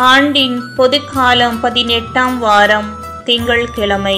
ஆண்டின் பொதுக்காலம் பதினெட்டாம் வாரம் திங்கள்கிழமை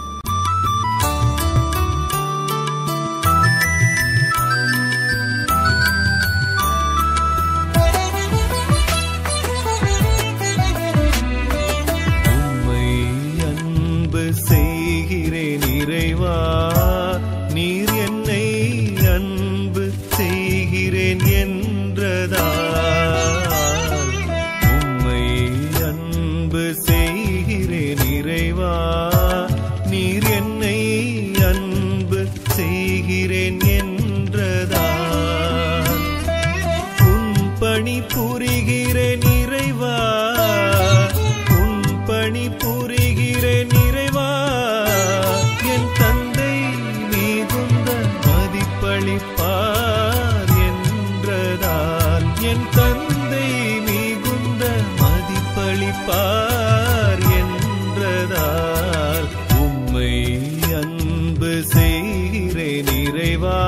உம்மை அன்பு செய்கிறேன் இறைவா நீர் என்னை அன்பு செய்கிறேன் என்றதால் உம்மை அன்பு செய்கிறேன் இறைவா நீர் என்னை அன்பு செய்கிறேன் என்றதால் உன் பணி புரிகிறேன் இறைவா உன் பணி புரிகிறேன் இறைவா என் தந்தை மிகுந்த மதிப்பளிப்பார் என்றதால் என் தந்தை மிகுந்த மதிப்பளிப்பார் என்றதால் உம்மை அன்பு செய்கிறேன் இறைவா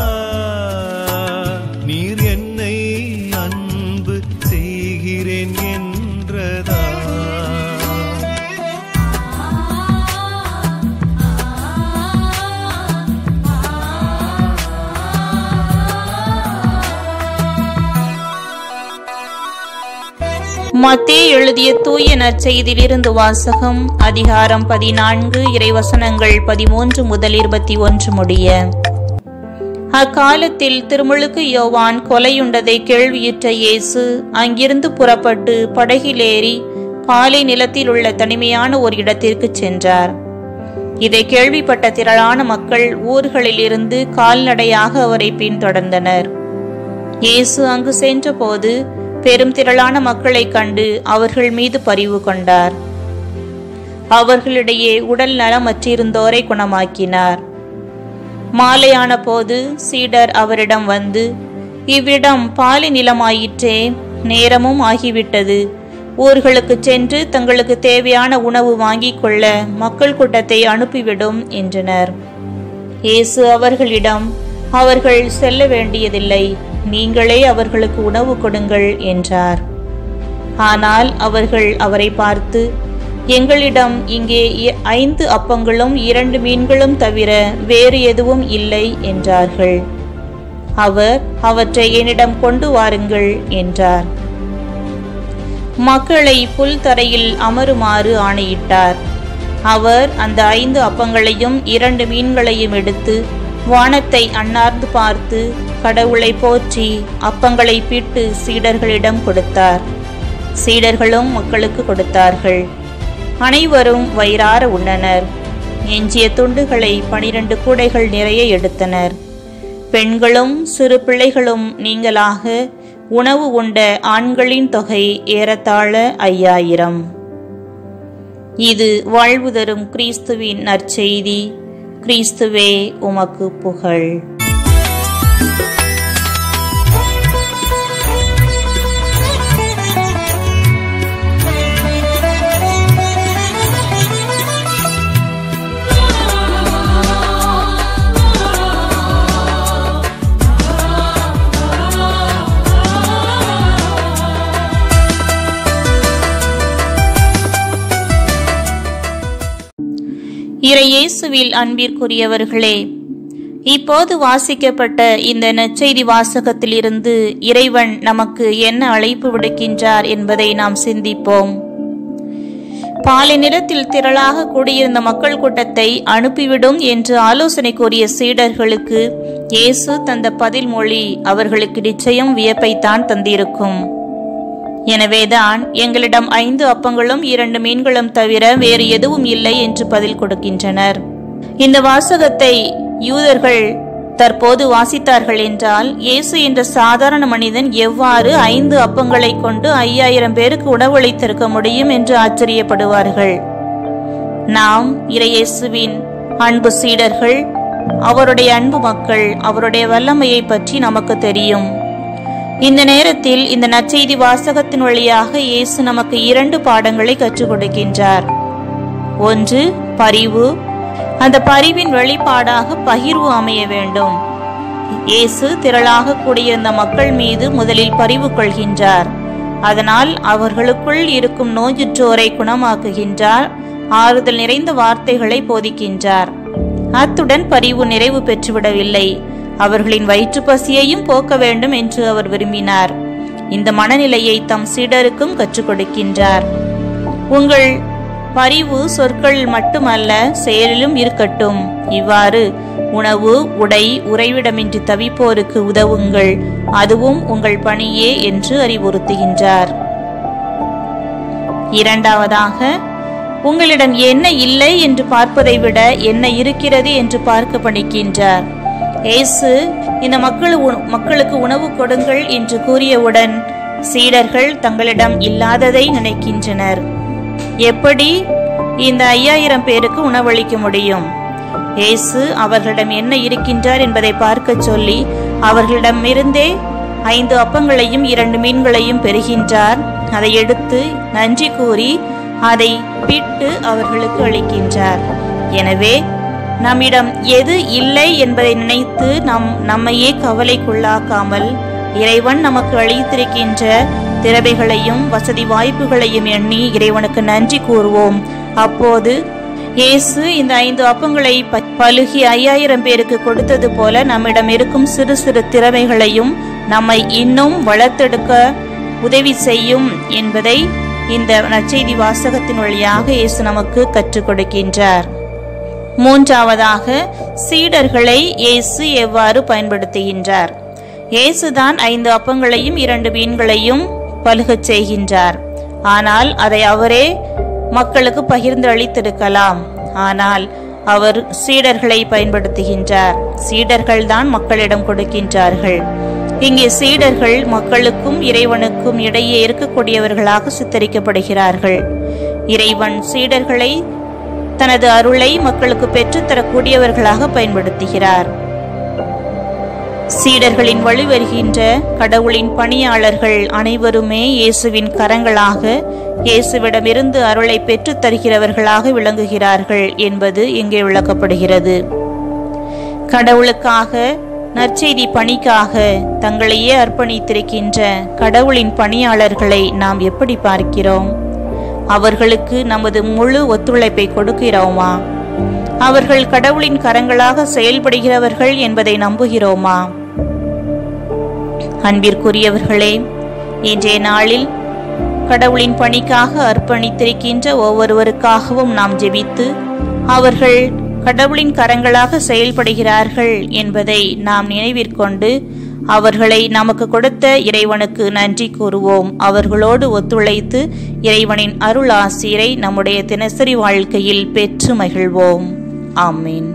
நீர் என்னை அன்பு செய்கிறேன் என்றதா மத்தேயு எழுதிய தூய நற்செய்தியிலிருந்து வாசகம் அதிகாரம் பதினான்கு இறைவசனங்கள் பதிமூன்று முதல் இருபத்தி ஒன்று முடிய அக்காலத்தில் திருமுழுக்கு யோவான் கொலையுண்டதை கேள்வியுற்ற இயேசு அங்கிருந்து புறப்பட்டு படகிலேறி பாலை நிலத்தில் உள்ள தனிமையான ஒரு இடத்திற்கு சென்றார் இதை கேள்விப்பட்ட திரளான மக்கள் ஊர்களிலிருந்து கால்நடையாக அவரை பின்தொடர்ந்தனர் இயேசு அங்கு சென்றபோது பெரும் திரளான மக்களைக் கண்டு அவர்கள் மீது பரிவு கொண்டார் அவர்களிடையே உடல் நலமற்றிருந்தோரை குணமாக்கினார் மாலையான போது சீடர் அவரிடம் வந்து இவ்விடம் பாலை நிலமாயிற்றே நேரமும் ஆகிவிட்டது ஊர்களுக்கு சென்று தங்களுக்கு தேவையான உணவு வாங்கிக் கொள்ள மக்கள் கூட்டத்தை அனுப்பிவிடும் என்றனர் இயேசு அவர்களிடம் அவர்கள் செல்ல வேண்டியதில்லை நீங்களே அவர்களுக்கு உணவு கொடுங்கள் என்றார் ஆனால் அவர்கள் அவரை பார்த்து எங்களிடம் இங்கே இ- ஐந்து அப்பங்களும் இரண்டு மீன்களும் தவிர வேறு எதுவும் இல்லை என்றார்கள் அவர் அவற்றை என்னிடம் கொண்டு வாருங்கள் என்றார் மக்களை புல் தரையில் அமருமாறு ஆணையிட்டார் அவர் அந்த ஐந்து அப்பங்களையும் இரண்டு மீன்களையும் எடுத்து வானத்தை அண்ணார்ந்து பார்த்து கடவுளை போற்றி அப்பங்களை பிட்டு சீடர்களிடம் கொடுத்தார் சீடர்களும் மக்களுக்கு கொடுத்தார்கள் அனைவரும் வயிறார உண்ணனர் எஞ்சிய துண்டுகளை பனிரெண்டு கூடைகள் நிறைய எடுத்தனர் பெண்களும் சிறு பிள்ளைகளும் நீங்களாக உணவு உண்ட ஆண்களின் தொகை ஏறத்தாழ ஐயாயிரம் இது வாழ்வு தரும் கிறிஸ்துவின் நற்செய்தி கிறிஸ்துவே உமக்கு புகழ் இறையேசுவில் அன்பிற்குரியவர்களே இப்போது வாசிக்கப்பட்ட இந்த நற்செய்தி வாசகத்திலிருந்து இறைவன் நமக்கு என்ன அழைப்பு விடுக்கின்றார் என்பதை நாம் சிந்திப்போம் பாலை நிலத்தில் திரளாக கூடியிருந்த மக்கள் கூட்டத்தை அனுப்பிவிடும் என்று ஆலோசனை கூறிய சீடர்களுக்கு இயேசு தந்த பதில் மொழி அவர்களுக்கு நிச்சயம் வியப்பைத்தான் தந்திருக்கும் எனவேதான் எங்களிடம் ஐந்து அப்பங்களும் இரண்டு மீன்களும் தவிர வேறு எதுவும் இல்லை என்று பதில் கொடுக்கின்றனர் இந்த வாசகத்தை யூதர்கள் தற்போது வாசித்தார்கள் என்றால் இயேசு என்ற சாதாரண மனிதன் எவ்வாறு ஐந்து அப்பங்களை கொண்டு ஐயாயிரம் பேருக்கு உணவளித்திருக்க முடியும் என்று ஆச்சரியப்படுவார்கள் நாம் இறையேசுவின் அன்பு சீடர்கள் அவருடைய அன்பு மக்கள் அவருடைய வல்லமையை பற்றி நமக்கு தெரியும் இந்த நேரத்தில் இந்த நற்செய்தி வாசகத்தின் வழியாக இயேசு நமக்கு இரண்டு பாடங்களை கற்றுக் கொடுக்கின்றார் ஒன்று பரிவு அந்த பரிவின் வெளிப்பாடாக பகிர்வு அமைய வேண்டும் இயேசு திரளாக கூடியிருந்த மக்கள் மீது முதலில் பரிவு கொள்கின்றார் அதனால் அவர்களுக்குள் இருக்கும் நோயுற்றோரை குணமாக்குகின்றார் ஆறுதல் நிறைந்த வார்த்தைகளை போதிக்கின்றார் அத்துடன் பரிவு நிறைவு பெற்றுவிடவில்லை அவர்களின் வயிற்றுப் பசியையும் போக்க வேண்டும் என்று அவர் விரும்பினார் இந்த மனநிலையை தம் சீடருக்கும் கற்றுக் கொடுக்கின்றார் உங்கள் பரிவு சொற்கள் மட்டுமல்ல செயலிலும் இருக்கட்டும் இவ்வாறு உணவு உடை உறைவிடமின்றி தவிப்போருக்கு உதவுங்கள் அதுவும் உங்கள் பணியே என்று அறிவுறுத்துகின்றார் இரண்டாவதாக உங்களிடம் என்ன இல்லை என்று பார்ப்பதை விட என்ன இருக்கிறது என்று பார்க்க பணிக்கின்றார் இயேசு இந்த மக்கள் உண- மக்களுக்கு உணவு கொடுங்கள் என்று கூறியவுடன் சீடர்கள் தங்களிடம் இல்லாததை நினைக்கின்றனர் எப்படி இந்த ஐயாயிரம் பேருக்கு உணவளிக்க முடியும் இயேசு அவர்களிடம் என்ன இருக்கின்றார் என்பதை பார்க்கச் சொல்லி அவர்களிடமிருந்தே ஐந்து அப்பங்களையும் இரண்டு மீன்களையும் பெறுகின்றார் அதை எடுத்து நன்றி கூறி அதை பிட்டு அவர்களுக்கு அளிக்கின்றார் எனவே நம்மிடம் எது இல்லை என்பதை நினைத்து நம் நம்மையே கவலைக்குள்ளாக்காமல் இறைவன் நமக்கு அளித்திருக்கின்ற திறமைகளையும் வசதி வாய்ப்புகளையும் எண்ணி இறைவனுக்கு நன்றி கூறுவோம் அப்போது இயேசு இந்த ஐந்து அப்பங்களை ப- பலுகி ஐயாயிரம் பேருக்கு கொடுத்தது போல நம்மிடம் இருக்கும் சிறு சிறு திறமைகளையும் நம்மை இன்னும் வளர்த்தெடுக்க உதவி செய்யும் என்பதை இந்த நற்செய்தி வாசகத்தின் வழியாக இயேசு நமக்கு கற்றுக் கொடுக்கின்றார் மூன்றாவதாக சீடர்களை இயேசு எவ்வாறு பயன்படுத்துகின்றார் இயேசுதான் ஐந்து அப்பங்களையும் இரண்டு மீன்களையும் பலுகச் செய்கின்றார் ஆனால் அதை அவரே மக்களுக்கு பகிர்ந்து அளித்திருக்கலாம் ஆனால் அவர் சீடர்களை பயன்படுத்துகின்றார் சீடர்கள்தான் மக்களிடம் கொடுக்கின்றார்கள் இங்கே சீடர்கள் மக்களுக்கும் இறைவனுக்கும் இடையே இருக்கக்கூடியவர்களாக சித்தரிக்கப்படுகிறார்கள் இறைவன் சீடர்களை தனது அருளை மக்களுக்கு பெற்றுத்தரக்கூடியவர்களாக பயன்படுத்துகிறார் சீடர்களின் வழி வருகின்ற கடவுளின் பணியாளர்கள் அனைவருமே இயேசுவின் கரங்களாக இயேசுவிடமிருந்து அருளை பெற்றுத் தருகிறவர்களாக விளங்குகிறார்கள் என்பது இங்கே விளக்கப்படுகிறது கடவுளுக்காக நற்செய்தி பணிக்காக தங்களையே அர்ப்பணித்திருக்கின்ற கடவுளின் பணியாளர்களை நாம் எப்படி பார்க்கிறோம் அவர்களுக்கு நமது முழு ஒத்துழைப்பை கொடுக்கிறோமா அவர்கள் கடவுளின் கரங்களாக செயல்படுகிறவர்கள் என்பதை நம்புகிறோமா அன்பிற்குரியவர்களே இன்றைய நாளில் கடவுளின் பணிக்காக அர்ப்பணித்திருக்கின்ற ஒவ்வொருவருக்காகவும் நாம் ஜெபித்து அவர்கள் கடவுளின் கரங்களாக செயல்படுகிறார்கள் என்பதை நாம் நினைவிற்கொண்டு அவர்களை நமக்கு கொடுத்த இறைவனுக்கு நன்றி கூறுவோம் அவர்களோடு ஒத்துழைத்து இறைவனின் அருள் ஆசிரை நம்முடைய தினசரி வாழ்க்கையில் பெற்று மகிழ்வோம் ஆமீன்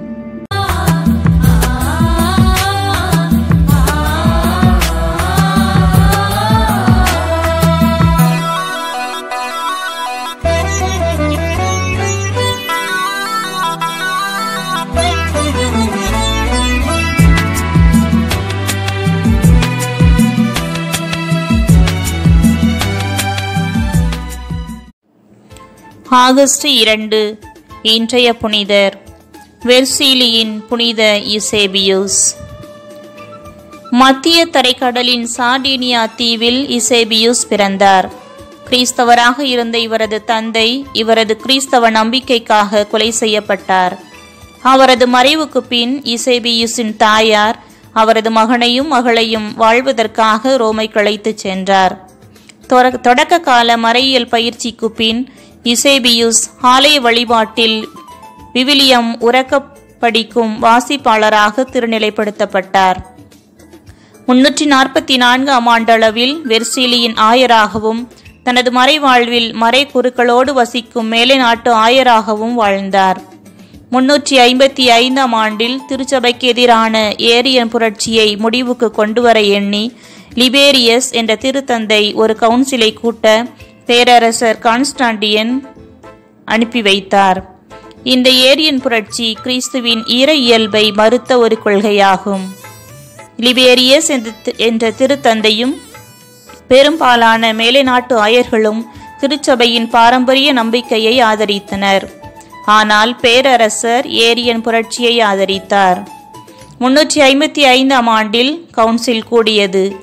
ஆகஸ்ட் இரண்டு இன்றைய புனிதர் வெர்சீலியின் புனித இசேபியூஸ் மத்திய தரைக்கடலின் சார்டீனியா தீவில் இசேபியூஸ் பிறந்தார் கிறிஸ்தவராக இருந்த இவரது தந்தை இவரது கிறிஸ்தவ நம்பிக்கைக்காக கொலை செய்யப்பட்டார் அவரது மறைவுக்கு பின் இசேபியூஸின் தாயார் அவரது மகனையும் மகளையும் வாழ்வதற்காக ரோமைக்கு அழைத்துச் சென்றார் தொர- தொடக்க கால மறையியல் பயிற்சிக்கு பின் இசேபியூஸ் ஆலய வழிபாட்டில் விவிலியம் உறக்கப் படிக்கும் வாசிப்பாளராக திருநிலைப்படுத்தப்பட்டார் முன்னூற்றி நாற்பத்தி நான்காம் ஆண்டளவில் வெர்சீலியின் ஆயராகவும் தனது மறைவாழ்வில் மறை குருக்களோடு வசிக்கும் மேலை நாட்டு ஆயராகவும் வாழ்ந்தார் முன்னூற்றி ஐம்பத்தி ஐந்தாம் ஆண்டில் திருச்சபைக்கு எதிரான ஏரியன் புரட்சியை முடிவுக்கு கொண்டுவர எண்ணி லிபேரியஸ் என்ற திருத்தந்தை ஒரு கவுன்சிலை கூட்ட பேரரசர் கான்ஸ்டாண்டியன் அனுப்பி வைத்தார் இந்த ஏரியன் புரட்சி கிறிஸ்துவின் ஈர இயல்பை மறுத்த ஒரு கொள்கையாகும் லிபேரியஸ் என்ற தி- என்ற திருத்தந்தையும் பெரும்பாலான மேலை நாட்டு ஆயர்களும் திருச்சபையின் பாரம்பரிய நம்பிக்கையை ஆதரித்தனர் ஆனால் பேரரசர் ஏரியன் புரட்சியை ஆதரித்தார் முன்னூற்றி ஐம்பத்தி ஐந்தாம் ஆண்டில் கவுன்சில் கூடியது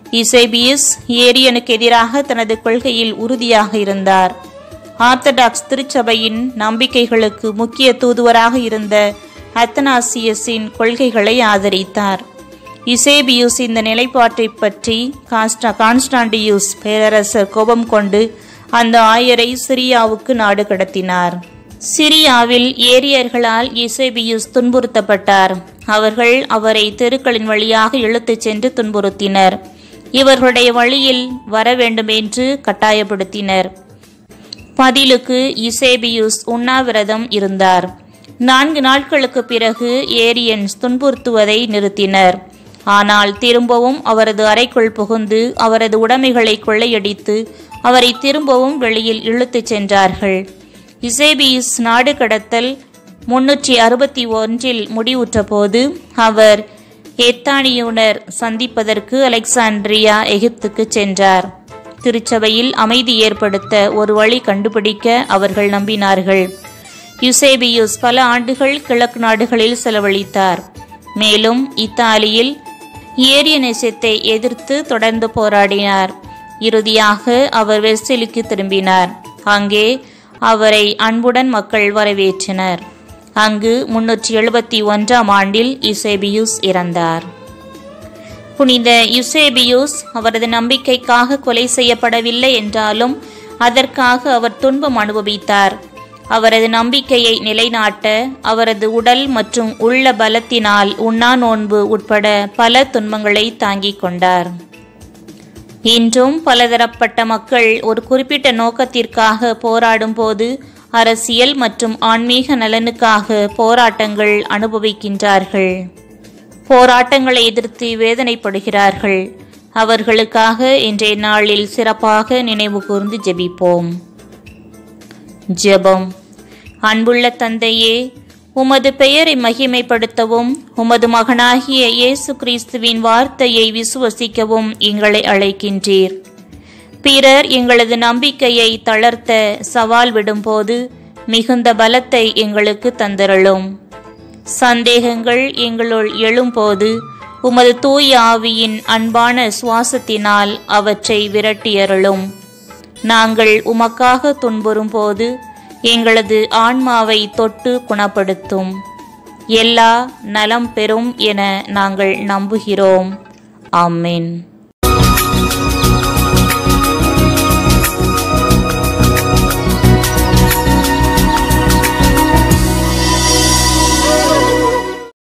இசேபியஸ் ஏரியனுக்கு எதிராக தனது கொள்கையில் உறுதியாக இருந்தார் ஆர்த்தடாக்ஸ் திருச்சபையின் நம்பிக்கைகளுக்கு முக்கிய தூதுவராக இருந்த அத்தனாசியஸின் கொள்கைகளை ஆதரித்தார் இசேபியூஸ் இந்த நிலைப்பாட்டை பற்றி காஸ்டா கான்ஸ்டாண்டியூஸ் பேரரசர் கோபம் கொண்டு அந்த ஆயரை சிரியாவுக்கு நாடு கடத்தினார் சிரியாவில் ஏரியர்களால் இசேபியூஸ் துன்புறுத்தப்பட்டார் அவர்கள் அவரை தெருக்களின் வழியாக இழுத்துச் சென்று துன்புறுத்தினர் இவர்களுடைய வழியில் வர வேண்டும் என்று கட்டாயப்படுத்தினர் பதிலுக்கு இசேபியூஸ் உண்ணாவிரதம் இருந்தார் நான்கு நாட்களுக்கு பிறகு ஏரியன்ஸ் துன்புறுத்துவதை நிறுத்தினர் ஆனால் திரும்பவும் அவரது அறைக்குள் புகுந்து அவரது உடைமைகளை கொள்ளையடித்து அவரை திரும்பவும் வெளியில் இழுத்துச் சென்றார்கள் இசேபியஸ் நாடு கடத்தல் முன்னூற்றி அறுபத்தி ஒன்றில் முடிவுற்ற போது அவர் எத்தானியுனர் சந்திப்பதற்கு அலெக்சாண்ட்ரியா எகிப்துக்கு சென்றார் திருச்சபையில் அமைதி ஏற்படுத்த ஒரு வழி கண்டுபிடிக்க அவர்கள் நம்பினார்கள் யுசேபியூஸ் பல ஆண்டுகள் கிழக்கு நாடுகளில் செலவழித்தார் மேலும் இத்தாலியில் ஏரியனேசத்தை எதிர்த்து தொடர்ந்து போராடினார் இறுதியாக அவர் வெர்செலுக்கு திரும்பினார் அங்கே அவரை அன்புடன் மக்கள் வரவேற்றனர் அங்கு முன்னூற்றி எழுபத்தி ஒன்றாம் ஆண்டில் யுசேபியூஸ் இறந்தார் புனித யுசேபியூஸ் அவரது நம்பிக்கைக்காக கொலை செய்யப்படவில்லை என்றாலும் அதற்காக அவர் துன்பம் அனுபவித்தார் அவரது நம்பிக்கையை நிலைநாட்ட அவரது உடல் மற்றும் உள்ள பலத்தினால் உண்ணா நோன்பு உட்பட பல துன்பங்களை தாங்கிக் கொண்டார் இன்றும் பலதரப்பட்ட மக்கள் ஒரு குறிப்பிட்ட நோக்கத்திற்காக போராடும் போது அரசியல் மற்றும் ஆன்மீக நலனுக்காக போராட்டங்கள் அனுபவிக்கின்றார்கள் போராட்டங்களை எதிர்த்து வேதனைப்படுகிறார்கள் அவர்களுக்காக இன்றைய நாளில் சிறப்பாக நினைவு கூர்ந்து ஜெபிப்போம் ஜெபம் அன்புள்ள தந்தையே உமது பெயரை மகிமைப்படுத்தவும் உமது மகனாகிய இயேசு கிறிஸ்துவின் வார்த்தையை விசுவசிக்கவும் எங்களை அழைக்கின்றீர் பிறர் எங்களது நம்பிக்கையை தளர்த்த சவால் விடும்போது மிகுந்த பலத்தை எங்களுக்கு தந்தருளும் சந்தேகங்கள் எங்களுள் எழும்போது உமது தூய ஆவியின் அன்பான சுவாசத்தினால் அவற்றை விரட்டியருளும் நாங்கள் உமக்காக துன்புறும் போது எங்களது ஆன்மாவை தொட்டு குணப்படுத்தும் எல்லா நலம் பெறும் என நாங்கள் நம்புகிறோம் ஆமென்